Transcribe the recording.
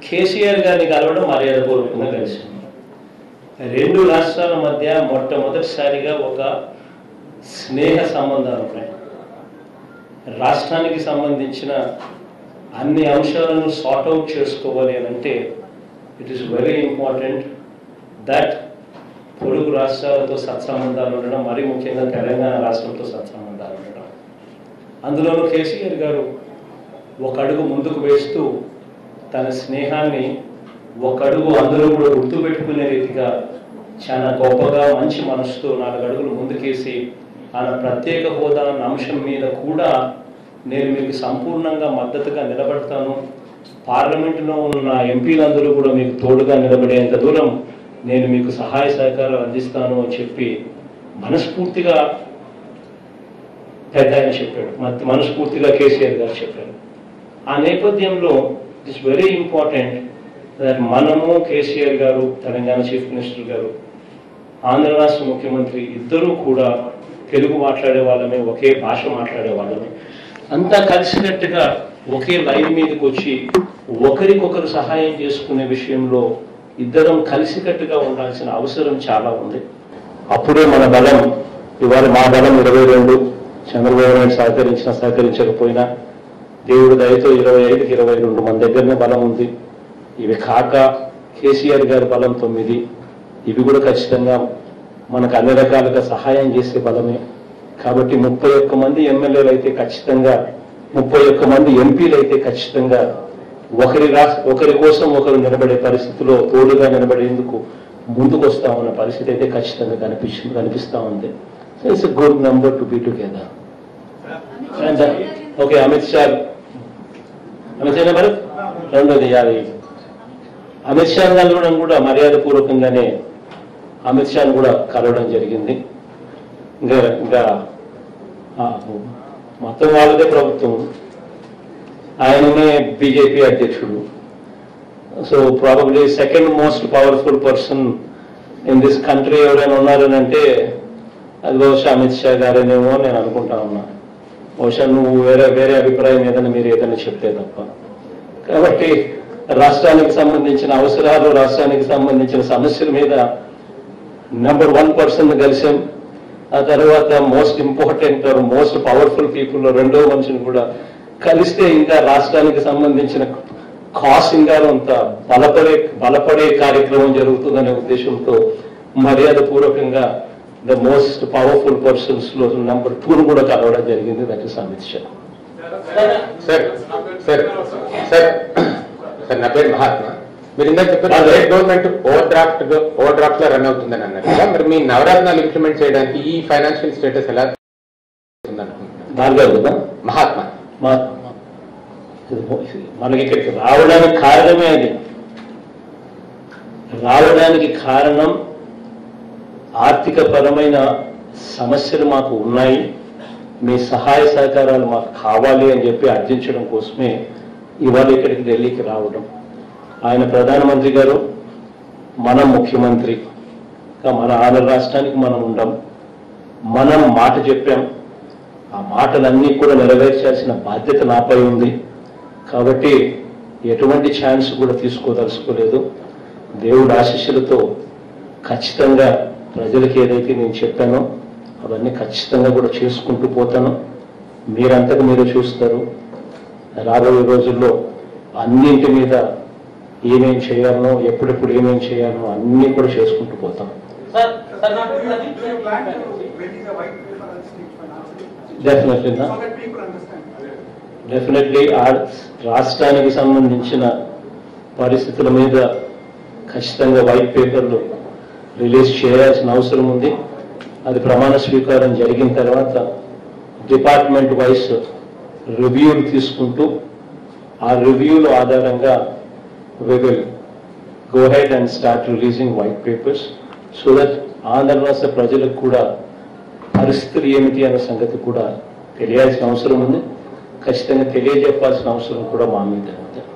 కేసీఆర్ గారిని కలవడం మర్యాదపూర్వకంగా కలిసింది రెండు రాష్ట్రాల మధ్య మొట్టమొదటిసారిగా ఒక స్నేహ సంబంధాలు ఉన్నాయి రాష్ట్రానికి సంబంధించిన అన్ని అంశాలను సార్ట్ అవుట్ చేసుకోవాలి అని అంటే it is very important that పొరుగు రాష్ట్రాలతో సత్సంబంధాలు ఉండడం మరీ ముఖ్యంగా తెలంగాణ రాష్ట్రంతో సత్సంబంధాలు ఉండడం అందులోనూ కేసీఆర్ గారు ఒక అడుగు ముందుకు వేస్తూ తన స్నేహాన్ని ఒక అడుగు అందరూ కూడా గుర్తుపెట్టుకునే రీతిగా చాలా గొప్పగా మంచి మనసుతో నాలుగు అడుగులు ముందుకేసి ఆయన ప్రత్యేక హోదా అన్న అంశం మీద కూడా నేను మీకు సంపూర్ణంగా మద్దతుగా నిలబడతాను పార్లమెంటులో ఉన్న ఎంపీలందరూ కూడా మీకు తోడుగా నిలబడేంత దూరం నేను మీకు సహాయ సహకారాలు అందిస్తాను అని చెప్పి మనస్ఫూర్తిగా పెద్ద ఆయన చెప్పాడు మన- మనస్ఫూర్తిగా కేసీఆర్ గారు చెప్పారు ఆ నేపథ్యంలో ఇట్స్ వెరీ ఇంపార్టెంట్ దట్ మనము కేసీఆర్ గారు తెలంగాణ చీఫ్ మినిస్టర్ గారు ఆంధ్ర రాష్ట్ర ముఖ్యమంత్రి ఇద్దరూ కూడా తెలుగు మాట్లాడే వాళ్ళమే ఒకే భాష మాట్లాడే వాళ్ళమే అంతా కలిసినట్టుగా ఒకే లైన్ మీదకి వచ్చి ఒకరికొకరు సహాయం చేసుకునే విషయంలో ఇద్దరం కలిసికట్టుగా ఉండాల్సిన అవసరం చాలా ఉంది అప్పుడే మన బలం ఇవాళ మా బలం ఇరవై రెండు చంద్రబాబు నాయుడు సహకరించినా సహకరించకపోయినా దేవుడి దయతో ఇరవై ఐదుకి ఇరవై రెండు మన దగ్గరనే బలం ఉంది ఇవి కాక కేసీఆర్ గారి బలం తొమ్మిది ఇవి కూడా ఖచ్చితంగా మనకు అన్ని రకాలుగా సహాయం చేసే బలమే కాబట్టి ముప్పై ఒక్క మంది ఎమ్మెల్యేలు అయితే ఖచ్చితంగా ముప్పై ఒక్క మంది ఎంపీలు అయితే ఖచ్చితంగా ఒకరి రాష్ట్ర ఒకరి కోసం ఒకరు నిలబడే పరిస్థితిలో తోడుగా నిలబడేందుకు ముందుకు వస్తా ఉన్న పరిస్థితి అయితే ఖచ్చితంగా కనిపిస్తుంది కనిపిస్తా ఉంది it's good number to be together and okay Amit Shah Amit Shah number రెండోది అది అమిత్ షా కలవడం కూడా మర్యాద పూర్వకంగానే అమిత్ షాను కూడా కలవడం జరిగింది ఇంకా ఇంకా ఆ, మొత్తం వాళ్ళదే ప్రభుత్వం ఆయననే బీజేపీ అధ్యక్షుడు so probably second most powerful person in this country ఎవరైనా ఉన్నారని అంటే అది బహుశా అమిత్ షా గారేనేమో అని నేను అనుకుంటా ఉన్నా బహుశా నువ్వు వేరే వేరే అభిప్రాయం ఏదైనా మీరు ఏదైనా చెప్తే తప్ప కాబట్టి రాష్ట్రానికి సంబంధించిన అవసరాలు రాష్ట్రానికి సంబంధించిన సమస్యల మీద నెంబర్ వన్ పర్సన్ కలిసాం ఆ తర్వాత most important most powerful people రెండో మనిషిని కూడా కలిస్తే ఇంకా రాష్ట్రానికి సంబంధించిన కాస్ ఇంకా అంత బలపడే బలపడే కార్యక్రమం జరుగుతుందనే ఉద్దేశంతో మర్యాద పూర్వకంగా ద మోస్ట్ పవర్ఫుల్ పర్సన్స్ లో నెంబర్ టూను కూడా కలవడం జరిగింది that is Amit Shah sir sir sir sir నా పేరు మహాత్మా మీరు ఇందాక చెప్పారు state government over draft over draft లో రన్ అవుతుందని అన్నారు కదా మరి మీ నవరత్నాలు ఇంప్లిమెంట్ చేయడానికి ఈ ఫైనాన్షియల్ స్టేటస్ ఎలా ఉందనుకుంటున్నారు భార్గవ్ కదా మహాత్మా మా మనకి ఇక్కడికి రావడానికి కారణమే అది రావడానికి కారణం ఆర్థిక పరమైన సమస్యలు మాకు ఉన్నాయి మీ సహాయ సహకారాలు మాకు కావాలి అని చెప్పి అర్థించడం కోసమే ఇవాళ ఇక్కడికి ఢిల్లీకి రావడం ఆయన ప్రధానమంత్రి గారు మనం ముఖ్యమంత్రి ఇంకా మన ఆంధ్ర రాష్ట్రానికి మనం ఉండం మనం మాట చెప్పాం ఆ మాటలన్నీ కూడా నెరవేర్చాల్సిన బాధ్యత నాపై ఉంది కాబట్టి ఎటువంటి ఛాన్స్ కూడా తీసుకోదలుచుకోలేదు దేవుడి ఆశీస్సులతో ఖచ్చితంగా ప్రజలకు ఏదైతే నేను చెప్పానో అవన్నీ ఖచ్చితంగా కూడా చేసుకుంటూ పోతాను మీరంతకు మీరు చూస్తారు రాబోయే రోజుల్లో అన్నింటి మీద ఏమేం చేయాలనో ఎప్పుడెప్పుడు ఏమేం చేయాలనో అన్నీ కూడా చేసుకుంటూ పోతాం సార్ సార్ నాకు Do you plan to release a white paper on state finance? Definitely So that people understand. Definitely ఆ రాష్ట్రానికి సంబంధించిన పరిస్థితుల మీద ఖచ్చితంగా వైట్ పేపర్లు రిలీజ్ చేయాల్సిన అవసరం ఉంది అది ప్రమాణ స్వీకారం జరిగిన తర్వాత డిపార్ట్మెంట్ వైస్ రివ్యూలు తీసుకుంటూ ఆ రివ్యూల ఆధారంగా we will go head and start releasing white papers so that Andhra రాష్ట్ర ప్రజలకు కూడా పరిస్థితులు ఏమిటి అనే సంగతి కూడా తెలియాల్సిన అవసరం ఉంది ఖచ్చితంగా తెలియజెప్పాల్సిన అవసరం కూడా మా మీద ఉంది